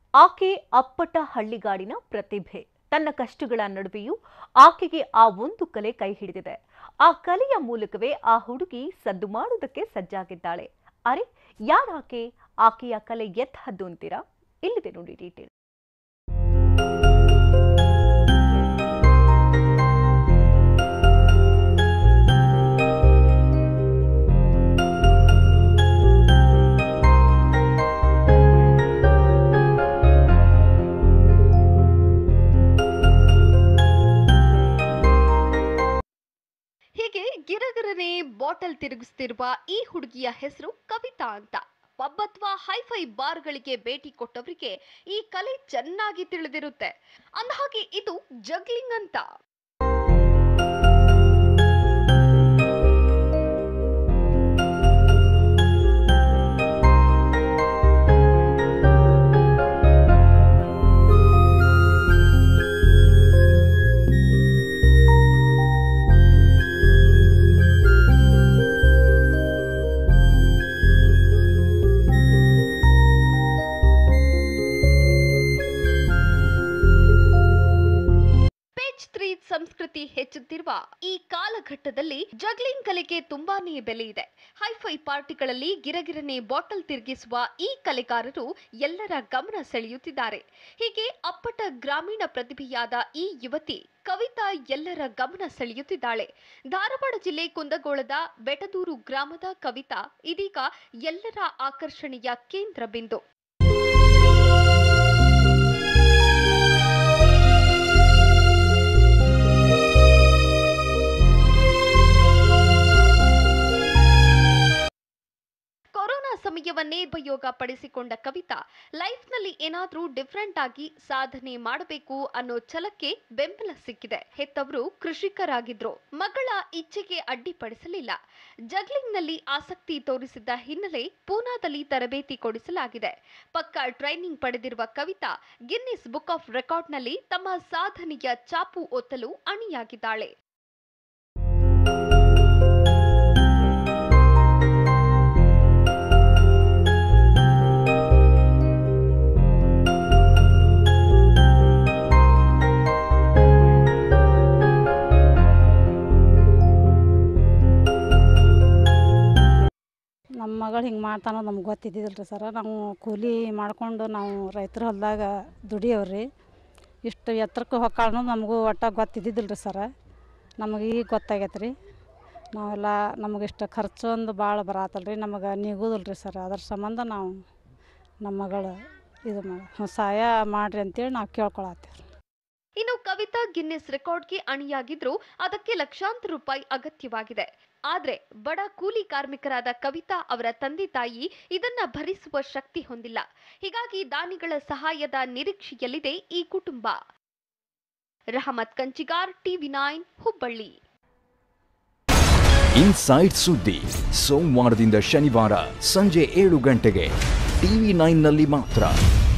ಆಕೆ ಅಪ್ಪಟ ಹಳ್ಳಿಗಾಡಿನ ಪ್ರತಿಭೆ ತನ್ನ ಕಷ್ಟಗಳ ನಡುವೆಯೂ ಆಕೆಗೆ ಆ ಒಂದು ಕಲೆ ಕೈ ಹಿಡಿದಿದೆ ಆ ಕಲೆಯ ಮೂಲಕವೇ ಆ ಹುಡುಗಿ ಸದ್ದು ಮಾಡುವುದಕ್ಕೆ ಸಜ್ಜಾಗಿದ್ದಾಳೆ ಅರೆ ಯಾರಾಕೆ ಆಕೆಯ ಕಲೆ ಎತ್ತಹದ್ದು ಅಂತೀರಾ ಇಲ್ಲಿದೆ ನೋಡಿ ಡೀಟೇಲ್ ಹೀಗೆ ಗಿರಗಿರನೆ ಬಾಟಲ್ ತಿರುಗಿಸ್ತಿರುವ ಈ ಹುಡುಗಿಯ ಹೆಸರು ಕವಿತಾ ಅಂತ ಪಬ್ ಅಥವಾ ಹೈಫೈ ಬಾರ್ಗಳಿಗೆ ಭೇಟಿ ಕೊಟ್ಟವರಿಗೆ ಈ ಕಲೆ ಚೆನ್ನಾಗಿ ತಿಳಿದಿರುತ್ತೆ ಅಂದಹಾಗೆ ಇದು ಜಗ್ಲಿಂಗ್ ಅಂತ ಪೇಜ್ ತ್ರೀ ಸಂಸ್ಕೃತಿ ಹೆಚ್ಚುತ್ತಿರುವ ಈ ಕಾಲಘಟ್ಟದಲ್ಲಿ ಜಗ್ಲಿಂಗ್ ಕಲೆಗೆ ತುಂಬಾನೇ ಬೆಲೆ ಇದೆ ಹೈಫೈ ಪಾರ್ಟಿಗಳಲ್ಲಿ ಗಿರಗಿರನೆ ಬಾಟಲ್ ತಿರುಗಿಸುವ ಈ ಕಲೆಗಾರರು ಎಲ್ಲರ ಗಮನ ಸೆಳೆಯುತ್ತಿದ್ದಾರೆ ಹೀಗೆ ಅಪ್ಪಟ ಗ್ರಾಮೀಣ ಪ್ರತಿಭೆಯಾದ ಈ ಯುವತಿ ಕವಿತಾ ಎಲ್ಲರ ಗಮನ ಸೆಳೆಯುತ್ತಿದ್ದಾಳೆ ಧಾರವಾಡ ಜಿಲ್ಲೆ ಕುಂದಗೋಳದ ಬೆಟದೂರು ಗ್ರಾಮದ ಕವಿತಾ ಇದೀಗ ಎಲ್ಲರ ಆಕರ್ಷಣೆಯ ಕೇಂದ್ರ ಬಿಂದು ಕೊರೋನಾ ಸಮಯವನ್ನೇ ಉಪಯೋಗ ಪಡಿಸಿಕೊಂಡ ಕವಿತಾ ಲೈಫ್ನಲ್ಲಿ ಏನಾದ್ರೂ ಡಿಫ್ರೆಂಟ್ ಆಗಿ ಸಾಧನೆ ಮಾಡಬೇಕು ಅನ್ನೋ ಛಲಕ್ಕೆ ಬೆಂಬಲ ಸಿಕ್ಕಿದೆ ಹೆತ್ತವರು ಕೃಷಿಕರಾಗಿದ್ರು ಮಗಳ ಇಚ್ಛೆಗೆ ಅಡ್ಡಿಪಡಿಸಲಿಲ್ಲ ಜಗ್ಲಿಂಗ್ನಲ್ಲಿ ಆಸಕ್ತಿ ತೋರಿಸಿದ್ದ ಹಿನ್ನೆಲೆ ಪೂನಾದಲ್ಲಿ ತರಬೇತಿ ಕೊಡಿಸಲಾಗಿದೆ ಪಕ್ಕಾ ಟ್ರೈನಿಂಗ್ ಪಡೆದಿರುವ ಕವಿತಾ ಗಿನ್ನಿಸ್ ಬುಕ್ ಆಫ್ ರೆಕಾರ್ಡ್ನಲ್ಲಿ ತಮ್ಮ ಸಾಧನೆಯ ಚಾಪು ಒತ್ತಲು ಅಣಿಯಾಗಿದ್ದಾಳೆ ನಮ್ಮ ಮಗಳು ಹಿಂಗೆ ಮಾಡ್ತಾನೋ ನಮ್ಗೆ ಗೊತ್ತಿದ್ದಿದ್ದಿಲ್ಲ ರೀ ಸರ ನಾವು ಕೂಲಿ ಮಾಡಿಕೊಂಡು ನಾವು ರೈತರ ಹೊಲದಾಗ ದುಡಿಯವ್ರಿ ಇಷ್ಟು ಎತ್ತರಕ್ಕೆ ಹೊಕ್ಕಾಳ ಅನ್ನೋದು ನಮಗೂ ಒಟ್ಟ ಗೊತ್ತಿದ್ದಿದ್ದಿಲ್ಲ ರೀ ಸರ ನಮಗೆ ಈಗ ಗೊತ್ತಾಗೈತೆ ರೀ ನಾವೆಲ್ಲ ನಮಗೆ ಇಷ್ಟು ಖರ್ಚು ಒಂದು ಭಾಳ ಬರತ್ತಲ್ಲ ರೀ ನಮಗೆ ನಿಗೋದಿಲ್ಲ ರೀ ಸರ್ ಅದ್ರ ಸಂಬಂಧ ನಾವು ನಮ್ಮ ಮಗಳು ಇದು ಮಾಡಿ ಸಹಾಯ ಮಾಡಿರಿ ಅಂತೇಳಿ ನಾವು ಕೇಳ್ಕೊಳತ್ತೀವಿ ಇನ್ನು ಕವಿತಾ ಗಿನ್ನಿಸ್ ರೆಕಾರ್ಡ್ಗೆ ಅಣಿಯಾಗಿದ್ರು ಅದಕ್ಕೆ ಲಕ್ಷಾಂತರ ರೂಪಾಯಿ ಅಗತ್ಯವಾಗಿದೆ ಆದ್ರೆ ಬಡ ಕೂಲಿ ಕಾರ್ಮಿಕರಾದ ಕವಿತಾ ಅವರ ತಂದೆ ತಾಯಿ ಇದನ್ನ ಭರಿಸುವ ಶಕ್ತಿ ಹೊಂದಿಲ್ಲ ಹೀಗಾಗಿ ದಾನಿಗಳ ಸಹಾಯದ ನಿರೀಕ್ಷೆಯಲ್ಲಿದೆ ಈ ಕುಟುಂಬ Rahmat Kanchigar TV nine Hubballi inside ಸುದ್ದಿ ಸೋಮವಾರದಿಂದ ಶನಿವಾರ ಸಂಜೆ ಏಳು ಗಂಟೆಗೆ ಟಿವಿ ನೈನ್ನಲ್ಲಿ ಮಾತ್ರ